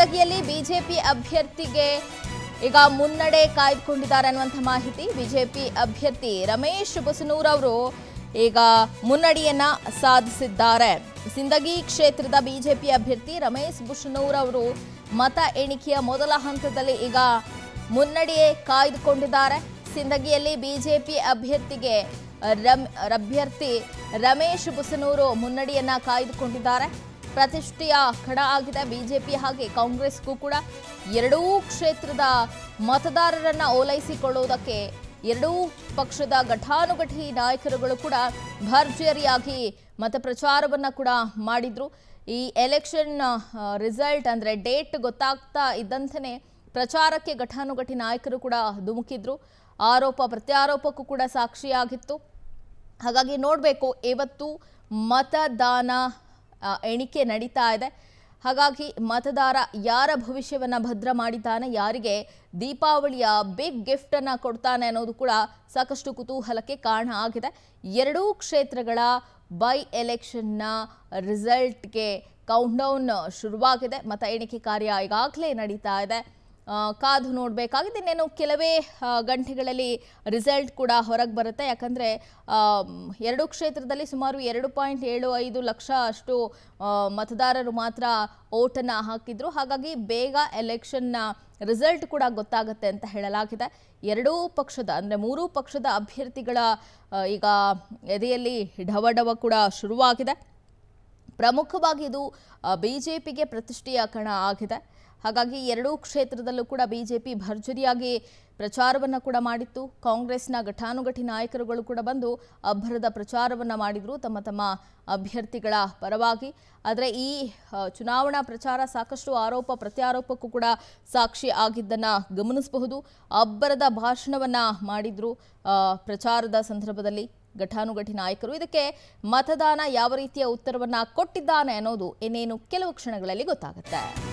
ಸಿಂದಗಿಯಲ್ಲಿ BJP ಅಭ್ಯರ್ಥಿಗೆ ಈಗ ಮುನ್ನಡೆ ಕಾಯ್ದುಕೊಂಡಿದ್ದಾರೆ ಅನ್ನುವಂಥ ಮಾಹಿತಿ ಬಿಜೆಪಿ ಅಭ್ಯರ್ಥಿ ರಮೇಶ್ ಬಸನೂರ್ ಅವರು ಈಗ ಮುನ್ನಡೆಯನ್ನ ಸಾಧಿಸಿದ್ದಾರೆ ಸಿಂದಗಿ ಕ್ಷೇತ್ರದ ಬಿಜೆಪಿ ಅಭ್ಯರ್ಥಿ ರಮೇಶ್ ಬುಷನೂರ್ ಅವರು ಮತ ಎಣಿಕೆಯ ಮೊದಲ ಹಂತದಲ್ಲಿ ಈಗ ಮುನ್ನಡೆಯೇ ಕಾಯ್ದುಕೊಂಡಿದ್ದಾರೆ ಸಿಂದಗಿಯಲ್ಲಿ ಬಿಜೆಪಿ ಅಭ್ಯರ್ಥಿಗೆ ರಮ್ ಅಭ್ಯರ್ಥಿ ರಮೇಶ್ ಬುಸನೂರು ಮುನ್ನಡೆಯನ್ನ ಕಾಯ್ದುಕೊಂಡಿದ್ದಾರೆ ಪ್ರತಿಷ್ಠೆಯ ಕಡ ಆಗಿದೆ ಬಿಜೆಪಿ ಹಾಗೆ ಕಾಂಗ್ರೆಸ್ಗೂ ಕೂಡ ಎರಡೂ ಕ್ಷೇತ್ರದ ಮತದಾರರನ್ನ ಓಲೈಸಿಕೊಳ್ಳುವುದಕ್ಕೆ ಎರಡೂ ಪಕ್ಷದ ಘಟಾನುಘಟಿ ನಾಯಕರುಗಳು ಕೂಡ ಭರ್ಜರಿಯಾಗಿ ಮತ ಪ್ರಚಾರವನ್ನ ಕೂಡ ಮಾಡಿದ್ರು ಈ ಎಲೆಕ್ಷನ್ ರಿಸಲ್ಟ್ ಅಂದ್ರೆ ಡೇಟ್ ಗೊತ್ತಾಗ್ತಾ ಇದ್ದಂತೆಯೇ ಪ್ರಚಾರಕ್ಕೆ ಘಟಾನುಘಟಿ ನಾಯಕರು ಕೂಡ ಧುಮುಕಿದ್ರು ಆರೋಪ ಪ್ರತ್ಯಾರೋಪಕ್ಕೂ ಕೂಡ ಸಾಕ್ಷಿಯಾಗಿತ್ತು ಹಾಗಾಗಿ ನೋಡಬೇಕು ಇವತ್ತು ಮತದಾನ ಆ, ಎಣಿಕೆ ನಡೀತಾ ಇದೆ ಹಾಗಾಗಿ ಮತದಾರ ಯಾರ ಭವಿಷ್ಯವನ್ನು ಭದ್ರ ಮಾಡಿದ್ದಾನೆ ಯಾರಿಗೆ ದೀಪಾವಳಿಯ ಬಿಗ್ ಗಿಫ್ಟನ್ನು ಕೊಡ್ತಾನೆ ಅನ್ನೋದು ಕೂಡ ಸಾಕಷ್ಟು ಕುತೂಹಲಕ್ಕೆ ಕಾರಣ ಆಗಿದೆ ಎರಡೂ ಕ್ಷೇತ್ರಗಳ ಬೈ ಎಲೆಕ್ಷನ್ನ ರಿಸಲ್ಟ್ಗೆ ಕೌಂಟ್ಡೌನ್ ಶುರುವಾಗಿದೆ ಮತ ಎಣಿಕೆ ಕಾರ್ಯ ಈಗಾಗಲೇ ನಡೀತಾ ಇದೆ ಆ, ಕಾದು ನೋಡಬೇಕಾಗಿದೆ ಇನ್ನೇನು ಕೆಲವೇ ಆ, ಗಂಟೆಗಳಲ್ಲಿ ರಿಸಲ್ಟ್ ಕೂಡ ಹೊರಗೆ ಬರುತ್ತೆ ಯಾಕಂದರೆ ಎರಡು ಕ್ಷೇತ್ರದಲ್ಲಿ ಸುಮಾರು ಎರಡು ಪಾಯಿಂಟ್ ಏಳು ಐದು ಲಕ್ಷ ಅಷ್ಟು ಆ, ಮತದಾರರು ಮಾತ್ರ ಓಟನ್ನು ಹಾಕಿದ್ರು ಹಾಗಾಗಿ ಬೇಗ ಎಲೆಕ್ಷನ್ನ ರಿಸಲ್ಟ್ ಕೂಡ ಗೊತ್ತಾಗುತ್ತೆ ಅಂತ ಹೇಳಲಾಗಿದೆ ಎರಡೂ ಪಕ್ಷದ ಅಂದರೆ ಮೂರೂ ಪಕ್ಷದ ಅಭ್ಯರ್ಥಿಗಳ ಆ, ಈಗ ಎದೆಯಲ್ಲಿ ಢವಢವ ಕೂಡ ಶುರುವಾಗಿದೆ ಪ್ರಮುಖವಾಗಿ ಇದು ಬಿಜೆಪಿಗೆ ಪ್ರತಿಷ್ಠೆಯ ಕಣ ಆಗಿದೆ ಹಾಗಾಗಿ ಎರಡೂ ಕ್ಷೇತ್ರದಲ್ಲೂ ಕೂಡ ಬಿಜೆಪಿ ಭರ್ಜರಿಯಾಗಿ ಪ್ರಚಾರವನ್ನು ಕೂಡ ಮಾಡಿತ್ತು ಕಾಂಗ್ರೆಸ್ನ ಘಟಾನುಘಟಿ ನಾಯಕರುಗಳು ಕೂಡ ಬಂದು ಅಬ್ಬರದ ಪ್ರಚಾರವನ್ನು ಮಾಡಿದರು ತಮ್ಮ ತಮ್ಮ ಅಭ್ಯರ್ಥಿಗಳ ಪರವಾಗಿ ಆದರೆ ಈ ಆ, ಚುನಾವಣಾ ಪ್ರಚಾರ ಸಾಕಷ್ಟು ಆರೋಪ ಪ್ರತ್ಯಾರೋಪಕ್ಕೂ ಕೂಡ ಸಾಕ್ಷಿ ಆಗಿದ್ದನ್ನು ಗಮನಿಸಬಹುದು ಅಬ್ಬರದ ಭಾಷಣವನ್ನು ಮಾಡಿದ್ರು ಆ, ಪ್ರಚಾರದ ಸಂದರ್ಭದಲ್ಲಿ ಘಟಾನುಘಟಿ ನಾಯಕರು ಇದಕ್ಕೆ ಮತದಾನ ಯಾವ ರೀತಿಯ ಉತ್ತರವನ್ನ ಕೊಟ್ಟಿದ್ದಾನೆ ಅನ್ನೋದು ಇನ್ನೇನು ಕೆಲವು ಕ್ಷಣಗಳಲ್ಲಿ ಗೊತ್ತಾಗುತ್ತೆ